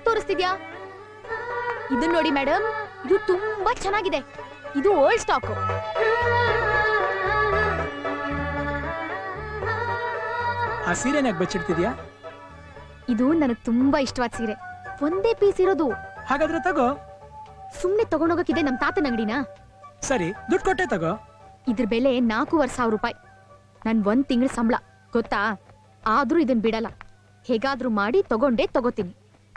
ಯಾವ್ದು ತೋರಿಸ್ತಿದ್ಯಾ ಇದನ್ ನೋಡಿ ಮೇಡಮ್ ಇದು ತುಂಬಾ ಚೆನ್ನಾಗಿದೆ ಇದು ಓಲ್ಡ್ ಸ್ಟಾಕ್ ಆ ಸೀರೆನ ಯಾಕೆ ಬಚ್ಚಿಡ್ತಿದ್ಯಾ ಇದು ನನಗ್ ತುಂಬಾ ಇಷ್ಟವಾದ ಸೀರೆ ಒಂದೇ ಪೀಸ್ ಇರೋದು ಹಾಗಾದ್ರೆ ತಗೋ ಸುಮ್ನೆ ತಗೊಂಡೋಗಕ್ಕಿದೆ ನಮ್ ತಾತನ ಅಂಗಡಿನಾ ಸರಿ ದುಡ್ಡು ಕೊಟ್ಟೆ ತಗೋ ಇದ್ರ ಬೆಲೆ ನಾಲ್ಕೂವರೆ ಸಾವಿರ ರೂಪಾಯಿ ನನ್ ಒಂದ್ ತಿಂಗಳ ಸಂಬಳ ಗೊತ್ತಾ ಆದ್ರೂ ಇದನ್ ಬಿಡಲ್ಲ ಹೇಗಾದ್ರೂ ಮಾಡಿ ತಗೊಂಡೇ ತಗೋತೀನಿ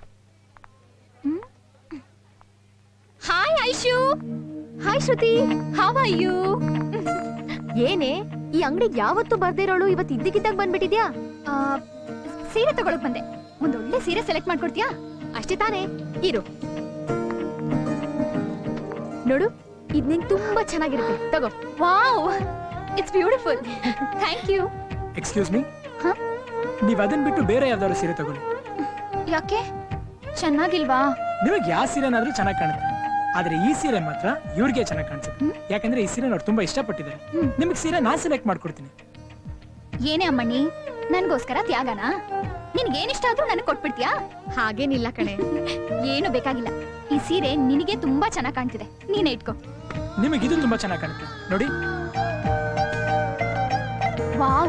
hi Aishu hi Shruti how are you ಏನೇ ಈ ಅಂಗಡಿಗೆ ಯಾವತ್ತೂ ಬರ್ದೇ ಇರೋಳು ಇವತ್ತು ಇದ್ದಕ್ಕಿದ್ದಾಗ ಬಂದ್ಬಿಟ್ಟಿದ್ಯಾ ಸೀರೆ ತಗೊಳಕ್ ಬಂದೆ ಒಂದೊಳ್ಳೆ ಸೀರೆ ಸೆಲೆಕ್ಟ್ ಮಾಡ್ಕೊಡ್ತೀಯಾ ಅಷ್ಟೇ ತಾನೇ ಇರು ನೋಡು ಇದ್ ನಿಂಗ್ ತುಂಬಾ ಚೆನ್ನಾಗಿರುತ್ತೆ ತಗೋ wow it's beautiful thank you excuse me ಹ? ನೀವ್ ಅದನ್ ಬಿಟ್ಟು ಬೇರೆ ಯಾವ್ದಾದ್ರು ಸೀರೆ ತಗೊಳ್ಳಿ ಯಾಕೆ ಚೆನ್ನಾಗಿಲ್ವಾ ನಿಮಗೆ ಯಾವ ಸೀರೆನಾದ್ರೂ ಚೆನ್ನಾಗಿ ಕಾಣುತ್ತೆ ಆದ್ರೆ ಈ ಸೀರೆ ಮಾತ್ರ ಇವ್ರಿಗೆ ಚೆನ್ನಾಗಿ ಕಾಣಿಸುತ್ತೆ ಯಾಕಂದ್ರೆ ಈ ಸೀರೆ ಅವ್ರು ತುಂಬಾ ಇಷ್ಟಪಟ್ಟಿದ್ದಾರೆ ನಿಮಗೆ ಸೀರೆ ನಾನ್ ಸೆಲೆಕ್ಟ್ ಮಾಡ್ಕೊಡ್ತೀನಿ ಏನೇ ಅಮ್ಮಣ್ಣಿ ನನ್ಗೋಸ್ಕರ ತ್ಯಾಗನಾ ನಿನ್ಗೇನ್ ಇಷ್ಟ ಆದ್ರೂ ನನಗೆ ಕೊಟ್ಬಿಡ್ತೀಯಾ ಹಾಗೇನಿಲ್ಲ ಕಣೆ ಏನು ಬೇಕಾಗಿಲ್ಲ ಈ ಸೀರೆ ನಿನಗೆ ತುಂಬಾ ಚೆನ್ನಾಗ್ ಕಾಣ್ತಿದೆ ನೀನೇ ಇಟ್ಕೋ ನಿಮಗೆ ಇದು ತುಂಬಾ ಚೆನ್ನಾಗಿ ಕಾಣುತ್ತೆ ನೋಡಿ ವಾವ್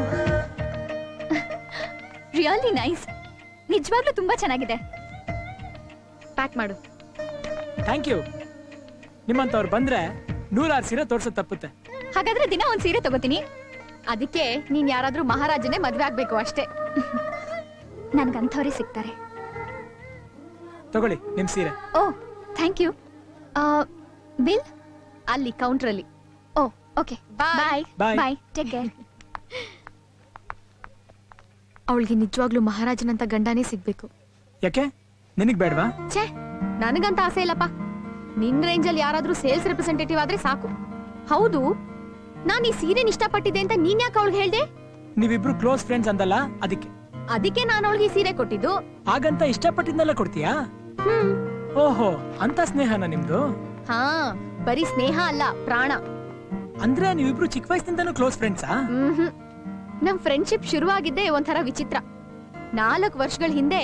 ರಿಯಲಿ ನೈಸ್ ನಿಜವಾಗ್ಲೂ ತುಂಬಾ ಚೆನ್ನಾಗಿದೆ ಪ್ಯಾಕ್ ಮಾಡು ಥ್ಯಾಂಕ್ ಯು ನಿಮ್ಮಂತವ್ರು ಬಂದ್ರೆ ನೂರಾರು ಸೀರೆ ತೋರ್ಸೋದ್ ತಪ್ಪುತ್ತೆ ಹಾಗಾದ್ರೆ ದಿನ ಒಂದ್ ಸೀರೆ ತಗೋತೀನಿ ಅದಕ್ಕೆ ನೀನ್ ಯಾರಾದ್ರೂ ಮಹಾರಾಜನೇ ಮದ್ವೆ ಆಗ್ಬೇಕು ಅಷ್ಟೇ ನನ್ಗಂಥವ್ರೇ ಸಿಗ್ತಾರೆ ತಗೊಳ್ಳಿ ನಿಮ್ ಸೀರೆ ಓ ಥ್ಯಾಂಕ್ ಯು ಬಿಲ್ ಅಲ್ಲಿ ಕೌಂಟರ್ ಅಲ್ಲಿ oh okay bye Bye. Bye take care ಅವಳಿಗೆ ನಿಜವಾಗ್ಲೂ ಮಹಾರಾಜನಂತ ಗಂಡನೇ ಸಿಗ್ಬೇಕು ಯಾಕೆ ನಿನಗ್ ಬೇಡ್ವಾ ಛೇ ನನಗಂತ ಆಸೆ ಇಲ್ಲಪ್ಪ ನಿನ್ ರೇಂಜಲ್ಲಿ ಯಾರಾದ್ರೂ ಸೇಲ್ಸ್ ರೆಪ್ರೆಸೆಂಟೇಟಿವ್ ಆದ್ರೆ ಸಾಕು ಹೌದು ನಾನ್ ಈ ಸೀರೆನ್ ಇಷ್ಟಪಟ್ಟಿದ್ದೆ ಅಂತ ನೀನ್ ಯಾಕೆ ಅವಳಿಗೆ ಹೇಳ್ದೆ ನೀವಿಬ್ರು ಕ್ಲೋಸ್ ಫ್ರೆಂಡ್ಸ್ ಅಂದಲ್ಲ ಅದಕ್ಕೆ ಅದಕ್ಕೆ ನಾನು ಅವಳಿಗೆ ಈ ಸೀರೆ ಕೊಟ್ಟಿದ್ದು ಹಾಗಂತ ಇಷ್ಟಪಟ್ಟಿದ್ನೆಲ್ಲ ಕೊಡ್ತೀಯಾ ಹ್ಮ್ ಓಹೋ ಅಂತ ಸ್ನೇಹನ ನಿಮ್ದು ಹಾ ಬರೀ ಸ್ನೇಹ ಅಲ್ಲ ಪ್ರಾಣ ಅಂದ್ರೆ ನೀವಿಬ್ರು ಚಿಕ್ಕ ವಯಸ್ಸಿನಿಂದನೂ ಕ್ಲೋಸ್ ಫ್ರೆಂಡ್ಸಾ ಮ್ಹೂ. ನಮ್ ಫ್ರೆಂಡ್ಶಿಪ್ ಶುರುವಾಗಿದ್ದೆ ಒಂಥರ ವಿಚಿತ್ರ ನಾಲ್ಕು ವರ್ಷಗಳ ಹಿಂದೆ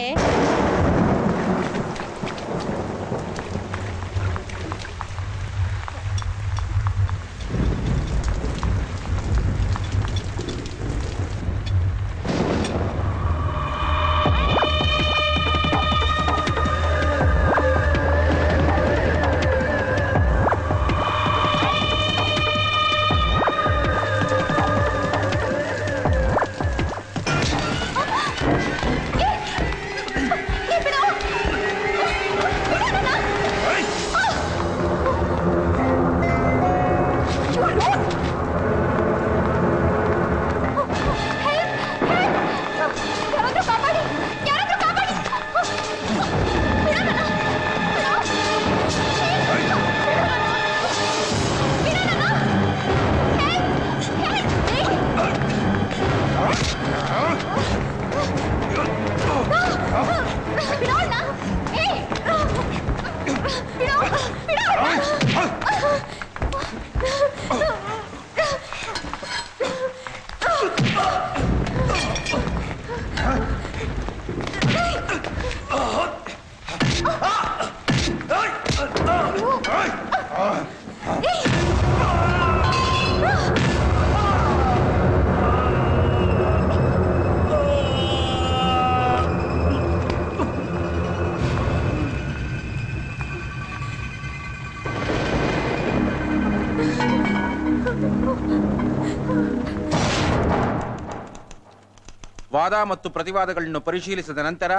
ವಾದ ಮತ್ತು ಪ್ರತಿವಾದಗಳನ್ನು ಪರಿಶೀಲಿಸಿದ ನಂತರ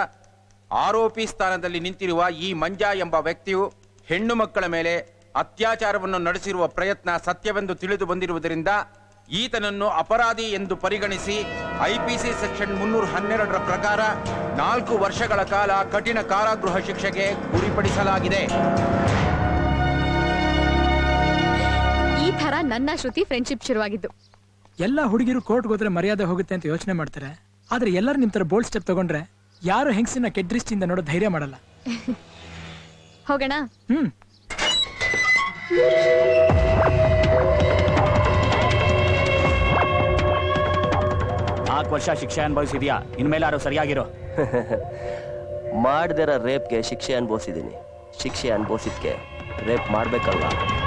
ಆರೋಪಿ ಸ್ಥಾನದಲ್ಲಿ ನಿಂತಿರುವ ಈ ಮಂಜಾ ಎಂಬ ವ್ಯಕ್ತಿಯು ಹೆಣ್ಣು ಮಕ್ಕಳ ಮೇಲೆ ಅತ್ಯಾಚಾರವನ್ನು ನಡೆಸಿರುವ ಪ್ರಯತ್ನ ಸತ್ಯವೆಂದು ತಿಳಿದು ಬಂದಿರುವುದರಿಂದ ಈತನನ್ನು ಅಪರಾಧಿ ಎಂದು ಪರಿಗಣಿಸಿ ಐಪಿಸಿ ಸೆಕ್ಷನ್ ಮುನ್ನೂರ ಹನ್ನೆರಡರ ಪ್ರಕಾರ ನಾಲ್ಕು ವರ್ಷಗಳ ಕಾಲ ಕಠಿಣ ಕಾರಾಗೃಹ ಶಿಕ್ಷೆಗೆ ಗುರಿಪಡಿಸಲಾಗಿದೆ ಈ ತರ ನನ್ನ ಶ್ರುತಿ ಫ್ರೆಂಡ್ಶಿಪ್ ಶುರುವಾಗಿದ್ದು ಎಲ್ಲ ಹುಡುಗಿರು ಕೋರ್ಟ್ಗೆ ಹೋದ್ರೆ ಮರ್ಯಾದೆ ಹೋಗುತ್ತೆ ಅಂತ ಯೋಚನೆ ಮಾಡ್ತಾರೆ ಆದ್ರೆ ಎಲ್ಲರೂ ನಿಮ್ ತರ ಬೋಲ್ಡ್ ಸ್ಟೆಪ್ ತಗೊಂಡ್ರೆ ಯಾರು ಹೆಂಗಸಿನ ಕೆಟ್ಟ ದೃಷ್ಟಿಯಿಂದ ನೋಡೋ ಧೈರ್ಯ ಮಾಡಲ್ಲ ಹೋಗೋಣ ಹ್ಮ್ ನಾಲ್ಕು ವರ್ಷ ಶಿಕ್ಷೆ ಅನುಭವಿಸಿದ್ಯಾ ಇನ್ಮೇಲಾರು ಸರಿಯಾಗಿರೋ ಮಾಡ್ದಿರೋ ರೇಪ್ಗೆ ಶಿಕ್ಷೆ ಅನುಭವಿಸಿದ್ದೀನಿ ಶಿಕ್ಷೆ ಅನುಭವಿಸಿದ್ಕೆ ರೇಪ್ ಮಾಡ್ಬೇಕಲ್ವಾ